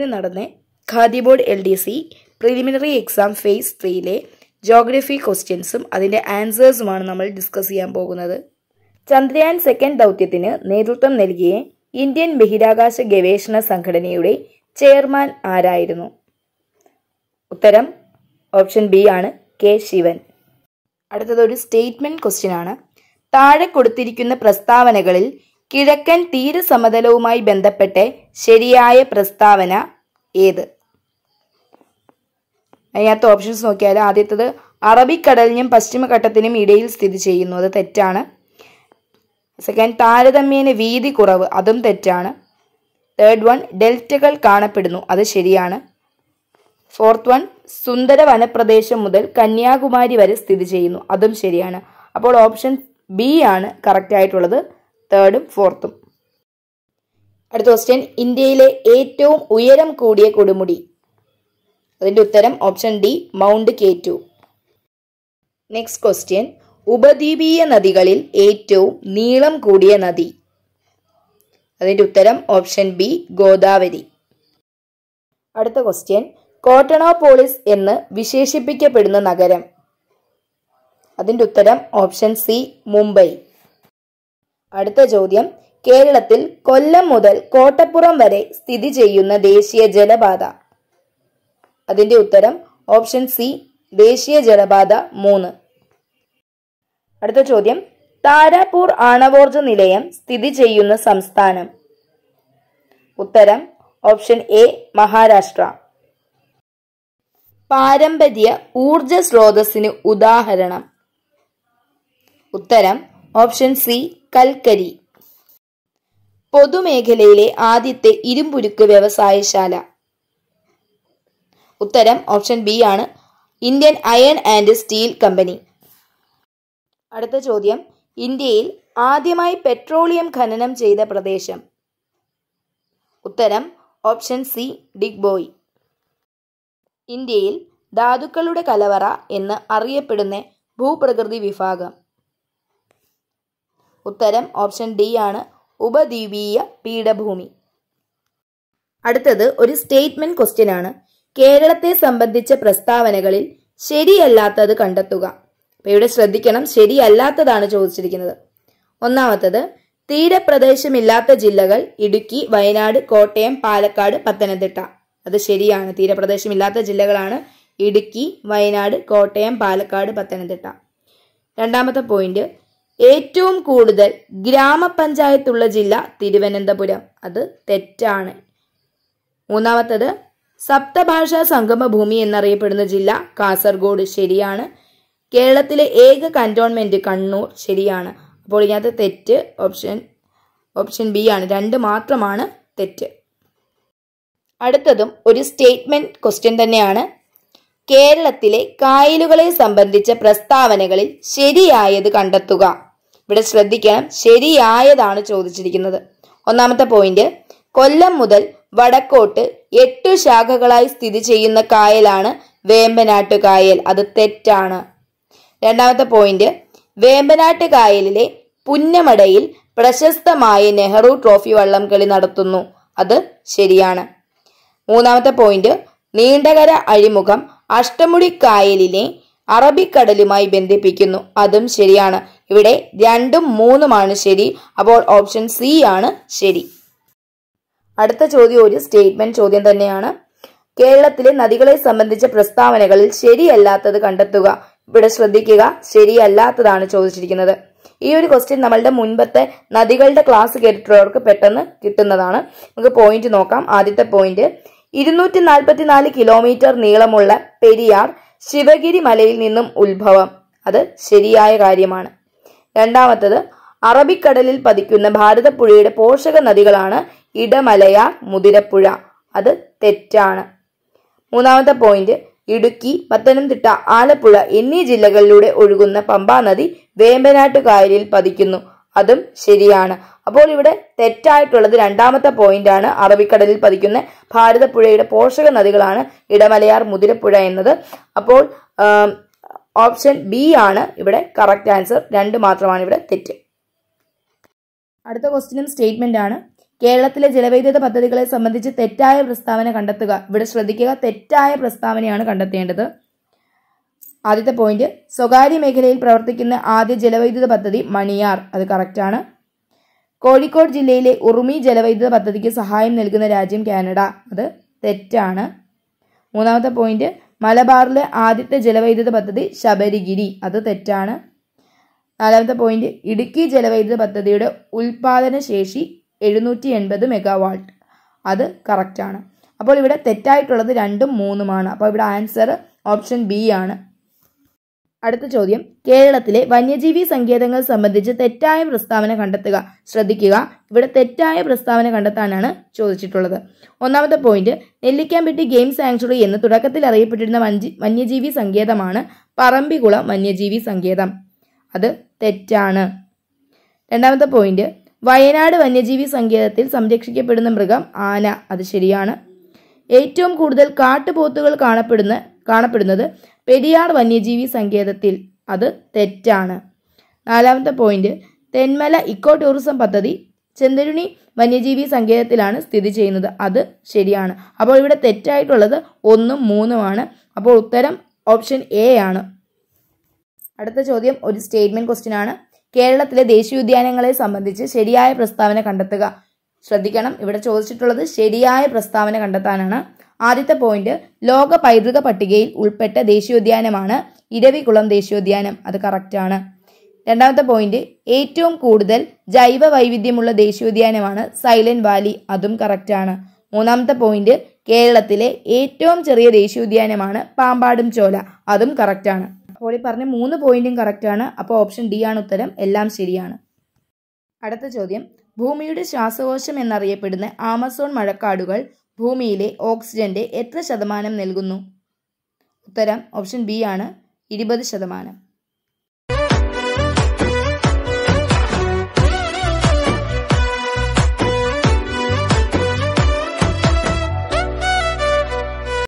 ഇന്ന് നടന്ന Khadi board L D C preliminary exam phase ത്രീയിലെ ജോഗ്രഫി ക്വസ്റ്റ്യൻസും അതിൻ്റെ ആൻസേഴ്സുമാണ് നമ്മൾ ഡിസ്കസ് ചെയ്യാൻ പോകുന്നത് ചന്ദ്രയാൻ സെക്കൻഡ് ദൗത്യത്തിന് നേതൃത്വം നൽകിയ ഇന്ത്യൻ ബഹിരാകാശ ഗവേഷണ സംഘടനയുടെ ചെയർമാൻ ആരായിരുന്നു ഉത്തരം ഓപ്ഷൻ ബി ആണ് കെ ശിവൻ അടുത്തത് ഒരു സ്റ്റേറ്റ്മെന്റ് ക്വസ്റ്റ്യൻ ആണ് താഴെ കൊടുത്തിരിക്കുന്ന പ്രസ്താവനകളിൽ കിഴക്കൻ തീരസമതലവുമായി ബന്ധപ്പെട്ട് ശരിയായ പ്രസ്താവന ഏത് അതിനകത്ത് ഓപ്ഷൻസ് നോക്കിയാൽ ആദ്യത്തത് അറബിക്കടലിനും പശ്ചിമഘട്ടത്തിനും ഇടയിൽ സ്ഥിതി ചെയ്യുന്നു അത് തെറ്റാണ് സെക്കൻഡ് താരതമ്യേന വീതി കുറവ് അതും തെറ്റാണ് തേർഡ് വൺ ഡെൽറ്റകൾ കാണപ്പെടുന്നു അത് ശരിയാണ് ഫോർത്ത് വൺ സുന്ദര വനപ്രദേശം മുതൽ കന്യാകുമാരി വരെ സ്ഥിതി ചെയ്യുന്നു അതും ശരിയാണ് അപ്പോൾ ഓപ്ഷൻ ബി ആണ് കറക്റ്റ് ആയിട്ടുള്ളത് തേർഡും ഫോർത്തും അടുത്ത ക്വസ്റ്റ്യൻ ഇന്ത്യയിലെ ഏറ്റവും ഉയരം കൂടിയ കൊടുമുടി അതിന്റെ ഉത്തരം option D mount K two next question ഉപദ്വീപീയ നദികളിൽ ഏറ്റവും നീളം കൂടിയ നദി അതിന്റെ ഉത്തരം ഓപ്ഷൻ ബി ഗോദാവരി അടുത്ത ക്വസ്റ്റ്യൻ കോട്ടണോപോളിസ് എന്ന് വിശേഷിപ്പിക്കപ്പെടുന്ന നഗരം അതിന്റെ ഉത്തരം ഓപ്ഷൻ സി മുംബൈ അടുത്ത ചോദ്യം കേരളത്തിൽ കൊല്ലം മുതൽ കോട്ടപ്പുറം വരെ സ്ഥിതി ചെയ്യുന്ന ദേശീയ ജലപാത അതിന്റെ ഉത്തരം ഓപ്ഷൻ സി ദേശീയ ജലപാത മൂന്ന് അടുത്ത ചോദ്യം താരാപൂർ ആണവോർജ നിലയം സ്ഥിതി ചെയ്യുന്ന സംസ്ഥാനം ഉത്തരം ഓപ്ഷൻ എ മഹാരാഷ്ട്ര പാരമ്പര്യ ഊർജ സ്രോതസ്സിന് ഉദാഹരണം ഉത്തരം ഓപ്ഷൻ സി കൽക്കരി പൊതുമേഖലയിലെ ആദ്യത്തെ ഇരുമ്പുരുക്ക് വ്യവസായശാല ഉത്തരം ഓപ്ഷൻ ബി ആണ് Indian iron and steel company അടുത്ത ചോദ്യം ഇന്ത്യയിൽ ആദ്യമായി പെട്രോളിയം ഖനനം ചെയ്ത പ്രദേശം ഉത്തരം ഓപ്ഷൻ സി ഡിഗ്ബോയ് ഇന്ത്യയിൽ ധാതുക്കളുടെ കലവറ എന്ന് അറിയപ്പെടുന്ന ഭൂപ്രകൃതി വിഭാഗം ഉത്തരം ഓപ്ഷൻ ഡി ആണ് ഉപദ്വീപീയ പീഠഭൂമി അടുത്തത് ഒരു സ്റ്റേറ്റ്മെന്റ് ക്വസ്റ്റ്യൻ ആണ് കേരളത്തെ സംബന്ധിച്ച പ്രസ്താവനകളിൽ ശരിയല്ലാത്തത് കണ്ടെത്തുക അപ്പൊ ഇവിടെ ശ്രദ്ധിക്കണം ശരിയല്ലാത്തതാണ് ചോദിച്ചിരിക്കുന്നത് ഒന്നാമത്തത് തീരപ്രദേശമില്ലാത്ത ജില്ലകൾ ഇടുക്കി വയനാട് കോട്ടയം പാലക്കാട് പത്തനംതിട്ട അത് ശരിയാണ് തീരപ്രദേശമില്ലാത്ത ജില്ലകളാണ് ഇടുക്കി വയനാട് കോട്ടയം പാലക്കാട് പത്തനംതിട്ട രണ്ടാമത്തെ പോയിന്റ് ഏറ്റവും കൂടുതൽ ഗ്രാമപഞ്ചായത്തുള്ള ജില്ല തിരുവനന്തപുരം അത് തെറ്റാണ് മൂന്നാമത്തത് സപ്തഭാഷാ സംഗമ ഭൂമി എന്നറിയപ്പെടുന്ന ജില്ല കാസർഗോഡ് ശരിയാണ് കേരളത്തിലെ ഏക കന്റോൺമെന്റ് കണ്ണൂർ ശരിയാണ് അപ്പോൾ ഇതിനകത്ത് തെറ്റ് ഓപ്ഷൻ ഓപ്ഷൻ ബി ആണ് രണ്ട് മാത്രമാണ് തെറ്റ് അടുത്തതും ഒരു സ്റ്റേറ്റ്മെന്റ് ക്വസ്റ്റ്യൻ തന്നെയാണ് കേരളത്തിലെ കായലുകളെ സംബന്ധിച്ച പ്രസ്താവനകളിൽ ശരിയായത് കണ്ടെത്തുക ഇവിടെ ശ്രദ്ധിക്കണം ശരിയായതാണ് ചോദിച്ചിരിക്കുന്നത് ഒന്നാമത്തെ പോയിന്റ് കൊല്ലം മുതൽ വടക്കോട്ട് എട്ടു ശാഖകളായി സ്ഥിതി ചെയ്യുന്ന കായലാണ് വേമ്പനാട്ട് കായൽ അത് തെറ്റാണ് രണ്ടാമത്തെ പോയിന്റ് വേമ്പനാട്ട് കായലിലെ പുന്നമടയിൽ പ്രശസ്തമായ നെഹ്റു ട്രോഫി വള്ളംകളി നടത്തുന്നു അത് ശരിയാണ് മൂന്നാമത്തെ പോയിന്റ് നീണ്ടകര അഴിമുഖം അഷ്ടമുടി കായലിനെ അറബിക്കടലുമായി ബന്ധിപ്പിക്കുന്നു അതും ശരിയാണ് ഇവിടെ രണ്ടും മൂന്നുമാണ് ശരി അപ്പോൾ ഓപ്ഷൻ സി ആണ് ശരി അടുത്ത ചോദ്യം ഒരു സ്റ്റേറ്റ്മെന്റ് ചോദ്യം തന്നെയാണ് കേരളത്തിലെ നദികളെ സംബന്ധിച്ച പ്രസ്താവനകളിൽ ശരിയല്ലാത്തത് കണ്ടെത്തുക ഇവിടെ ശ്രദ്ധിക്കുക ശരിയല്ലാത്തതാണ് ചോദിച്ചിരിക്കുന്നത് ഈ ഒരു ക്വസ്റ്റ്യൻ നമ്മളുടെ മുൻപത്തെ നദികളുടെ ക്ലാസ് കേട്ടിട്ടുള്ളവർക്ക് പെട്ടെന്ന് കിട്ടുന്നതാണ് നമുക്ക് പോയിന്റ് നോക്കാം ആദ്യത്തെ പോയിന്റ് ഇരുന്നൂറ്റി നാൽപ്പത്തിനാല് കിലോമീറ്റർ നീളമുള്ള പെരിയാർ ശിവഗിരി മലയിൽ നിന്നും ഉത്ഭവം അത് ശരിയായ കാര്യമാണ് രണ്ടാമത്തത് അറബിക്കടലിൽ പതിക്കുന്ന ഭാരതപ്പുഴയുടെ പോഷക നദികളാണ് ഇടമലയാർ മുതിരപ്പുഴ അത് തെറ്റാണ് മൂന്നാമത്തെ പോയിന്റ് ഇടുക്കി പത്തനംതിട്ട ആലപ്പുഴ എന്നീ ജില്ലകളിലൂടെ ഒഴുകുന്ന പമ്പാ നദി വേമ്പനാട്ട് കായലിൽ പതിക്കുന്നു അതും ശരിയാണ് അപ്പോൾ ഇവിടെ തെറ്റായിട്ടുള്ളത് രണ്ടാമത്തെ പോയിന്റ് ആണ് അറബിക്കടലിൽ പതിക്കുന്ന ഭാരതപ്പുഴയുടെ പോഷക നദികളാണ് ഇടമലയാർ മുതിരപ്പുഴ എന്നത് അപ്പോൾ ഓപ്ഷൻ ബി ആണ് ഇവിടെ കറക്റ്റ് ആൻസർ രണ്ട് മാത്രമാണ് ഇവിടെ തെറ്റ് അടുത്ത ക്വസ്റ്റ്യനും സ്റ്റേറ്റ്മെന്റ് ആണ് കേരളത്തിലെ ജലവൈദ്യുത പദ്ധതികളെ സംബന്ധിച്ച് തെറ്റായ പ്രസ്താവന കണ്ടെത്തുക ഇവിടെ ശ്രദ്ധിക്കുക തെറ്റായ പ്രസ്താവനയാണ് കണ്ടെത്തേണ്ടത് ആദ്യത്തെ പോയിന്റ് സ്വകാര്യ മേഖലയിൽ പ്രവർത്തിക്കുന്ന ആദ്യ ജലവൈദ്യുത പദ്ധതി മണിയാർ അത് കറക്റ്റാണ് കോഴിക്കോട് ജില്ലയിലെ ഉറുമി ജലവൈദ്യുത പദ്ധതിക്ക് സഹായം നൽകുന്ന രാജ്യം കാനഡ അത് തെറ്റാണ് മൂന്നാമത്തെ പോയിന്റ് മലബാറിലെ ആദ്യത്തെ ജലവൈദ്യുത പദ്ധതി ശബരിഗിരി അത് തെറ്റാണ് നാലാമത്തെ പോയിന്റ് ഇടുക്കി ജലവൈദ്യുത പദ്ധതിയുടെ ഉൽപാദന ശേഷി എഴുന്നൂറ്റി എൺപത് മെഗാവാട്ട് അത് കറക്റ്റാണ് അപ്പോൾ ഇവിടെ തെറ്റായിട്ടുള്ളത് രണ്ടും മൂന്നുമാണ് അപ്പോൾ ഇവിടെ ആൻസർ ഓപ്ഷൻ ബി ആണ് അടുത്ത ചോദ്യം കേരളത്തിലെ വന്യജീവി സങ്കേതങ്ങൾ സംബന്ധിച്ച് തെറ്റായ പ്രസ്താവന കണ്ടെത്തുക ശ്രദ്ധിക്കുക ഇവിടെ തെറ്റായ പ്രസ്താവന കണ്ടെത്താനാണ് ചോദിച്ചിട്ടുള്ളത് ഒന്നാമത്തെ പോയിന്റ് നെല്ലിക്കാമ്പെട്ടി ഗെയിം സാങ്ച്വറി എന്ന് തുടക്കത്തിൽ അറിയപ്പെട്ടിരുന്ന വഞ്ചി വന്യജീവി സങ്കേതമാണ് പറമ്പിക്കുളം വന്യജീവി സങ്കേതം അത് തെറ്റാണ് രണ്ടാമത്തെ പോയിന്റ് വയനാട് വന്യജീവി സങ്കേതത്തിൽ സംരക്ഷിക്കപ്പെടുന്ന മൃഗം ആന അത് ശരിയാണ് ഏറ്റവും കൂടുതൽ കാട്ടുപോത്തുകൾ കാണപ്പെടുന്ന കാണപ്പെടുന്നത് പെരിയാർ വന്യജീവി സങ്കേതത്തിൽ അത് തെറ്റാണ് നാലാമത്തെ പോയിന്റ് തെന്മല ഇക്കോ ടൂറിസം പദ്ധതി ചെന്തരുണി വന്യജീവി സങ്കേതത്തിലാണ് സ്ഥിതി ചെയ്യുന്നത് അത് ശരിയാണ് അപ്പോൾ ഇവിടെ തെറ്റായിട്ടുള്ളത് ഒന്നും മൂന്നുമാണ് അപ്പോൾ ഉത്തരം ഓപ്ഷൻ എ ആണ് അടുത്ത ചോദ്യം ഒരു സ്റ്റേറ്റ്മെന്റ് ക്വസ്റ്റ്യൻ ആണ് കേരളത്തിലെ ദേശീയോദ്യാനങ്ങളെ സംബന്ധിച്ച് ശരിയായ പ്രസ്താവന കണ്ടെത്തുക ശ്രദ്ധിക്കണം ഇവിടെ ചോദിച്ചിട്ടുള്ളത് ശരിയായ പ്രസ്താവന കണ്ടെത്താനാണ് ആദ്യത്തെ പോയിന്റ് ലോക പൈതൃക പട്ടികയിൽ ഉൾപ്പെട്ട ദേശീയോദ്യാനമാണ് ഇരവികുളം ദേശീയോദ്യാനം അത് കറക്റ്റാണ് രണ്ടാമത്തെ പോയിന്റ് ഏറ്റവും കൂടുതൽ ജൈവ വൈവിധ്യമുള്ള ദേശീയോദ്യാനമാണ് സൈലന്റ് വാലി അതും കറക്റ്റാണ് മൂന്നാമത്തെ പോയിന്റ് കേരളത്തിലെ ഏറ്റവും ചെറിയ ദേശീയോദ്യാനമാണ് പാമ്പാടും ചോല അതും കറക്റ്റാണ് അപ്പോൾ ഈ പറഞ്ഞ മൂന്ന് പോയിന്റും കറക്റ്റാണ് അപ്പോൾ ഓപ്ഷൻ ഡി ആണ് ഉത്തരം എല്ലാം ശരിയാണ് അടുത്ത ചോദ്യം ഭൂമിയുടെ ശ്വാസകോശം എന്നറിയപ്പെടുന്ന ആമസോൺ മഴക്കാടുകൾ ഭൂമിയിലെ ഓക്സിജന്റെ എത്ര ശതമാനം നൽകുന്നു ഉത്തരം ഓപ്ഷൻ ബി ആണ് ഇരുപത് ശതമാനം